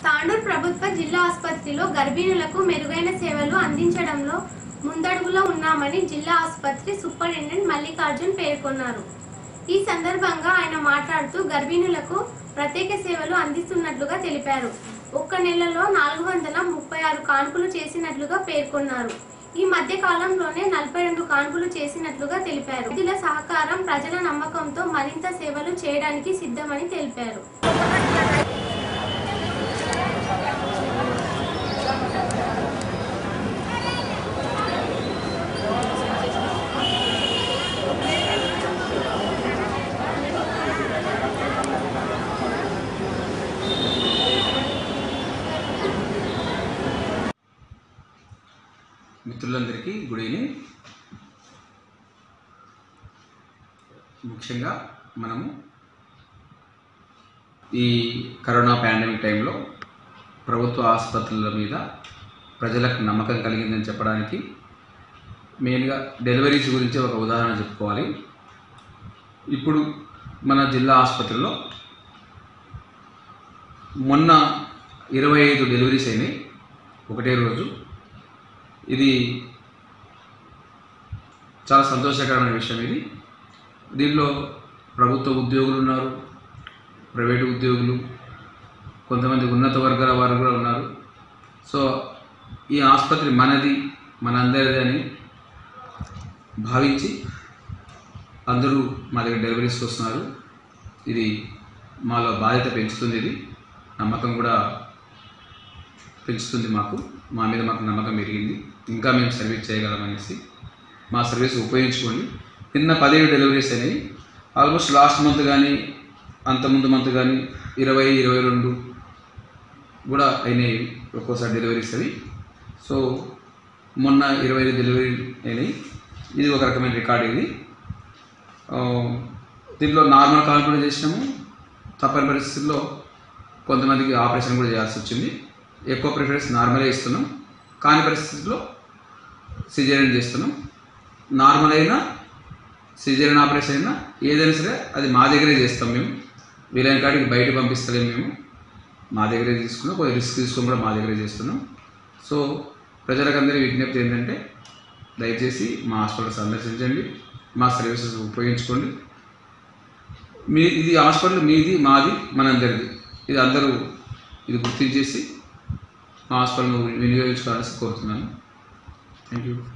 తాండూరు ప్రభుత్వ జిల్లా ఆసుపత్రిలో గర్భిణులకు మెరుగైన సేవలు అందించడంలో ముందడుగులో ఉన్నామని జిల్లా ఆసుపత్రి సూపరింటెండెంట్ మల్లికార్జున్ పేర్కొన్నారు ఈ సందర్భంగా ఆయన మాట్లాడుతూ గర్భిణులకు ప్రత్యేక సేవలు అందిస్తున్నట్లుగా తెలిపారు ఒక్క నెలలో నాలుగు వందల ముప్పై ఆరు కాన్పులు చేసినట్లుగా పేర్కొన్నారు ఈ మధ్య కాలంలోనే నలభై రెండు కాన్పులు చేసినట్లుగా తెలిపారు వైద్యుల సహకారం ప్రజల నమ్మకంతో మరింత సేవలు చేయడానికి సిద్ధమని తెలిపారు మిత్రులందరికీ గుడ్ ఈవినింగ్ ముఖ్యంగా మనము ఈ కరోనా పాండమిక్ టైంలో ప్రభుత్వ ఆసుపత్రుల మీద ప్రజలకు నమ్మకం కలిగిందని చెప్పడానికి మెయిన్గా డెలివరీస్ గురించి ఒక ఉదాహరణ చెప్పుకోవాలి ఇప్పుడు మన జిల్లా ఆసుపత్రిలో మొన్న ఇరవై ఐదు డెలివరీస్ అయినాయి ఒకటే రోజు ఇది చాలా సంతోషకరమైన విషయం ఇది దీనిలో ప్రభుత్వ ఉద్యోగులు ఉన్నారు ప్రైవేటు ఉద్యోగులు కొంతమంది ఉన్నత వర్గాల వారు కూడా ఉన్నారు సో ఈ ఆసుపత్రి మనది మనందరిది అని భావించి అందరూ మా దగ్గర డెలివరీస్కి వస్తున్నారు ఇది మాలో బాధ్యత పెంచుతుంది ఇది నమ్మకం కూడా పెంచుతుంది మాకు మా మీద మాకు నమ్మకం పెరిగింది ఇంకా మేము సర్వీస్ చేయగలమనేసి మా సర్వీస్ ఉపయోగించుకోండి నిన్న పదిహేడు డెలివరీస్ అయినాయి ఆల్మోస్ట్ లాస్ట్ మంత్ కానీ అంతకుముందు మంత్ కానీ ఇరవై ఇరవై రెండు కూడా అయినాయి ఒక్కోసారి డెలివరీస్ అవి సో మొన్న ఇరవై ఐదు డెలివరీ అయినాయి ఇది ఒక రకమైన రికార్డ్ ఇది ఆ, దీంట్లో నార్మల్ కాల్ కూడా చేసినాము తప్పని పరిస్థితుల్లో కొంతమందికి ఆపరేషన్ కూడా చేయాల్సి వచ్చింది ఎక్కువ ప్రిఫరెన్స్ నార్మలే ఇస్తున్నాం కాని పరిస్థితుల్లో సిజేరియన్ చేస్తున్నాం నార్మల్ అయినా సిజేరియన్ ఆపరేషన్ అయినా ఏదైనా సరే అది మా దగ్గరే చేస్తాం మేము వీలైన కాడికి బయట పంపిస్తలేము మేము మా దగ్గరే తీసుకున్నాం కొంచెం రిస్క్ తీసుకొని కూడా మా దగ్గరే చేస్తున్నాం సో ప్రజలకందరి విజ్ఞప్తి ఏంటంటే దయచేసి మా హాస్పిటల్ సందర్శించండి మా సర్వీసెస్ ఉపయోగించుకోండి మీ ఇది హాస్పిటల్ మీది మాది మనందరిది ఇది అందరూ ఇది గుర్తించేసి మా హాస్పిటల్ వినియోగించుకోవాల్సి కోరుతున్నాను థ్యాంక్ యూ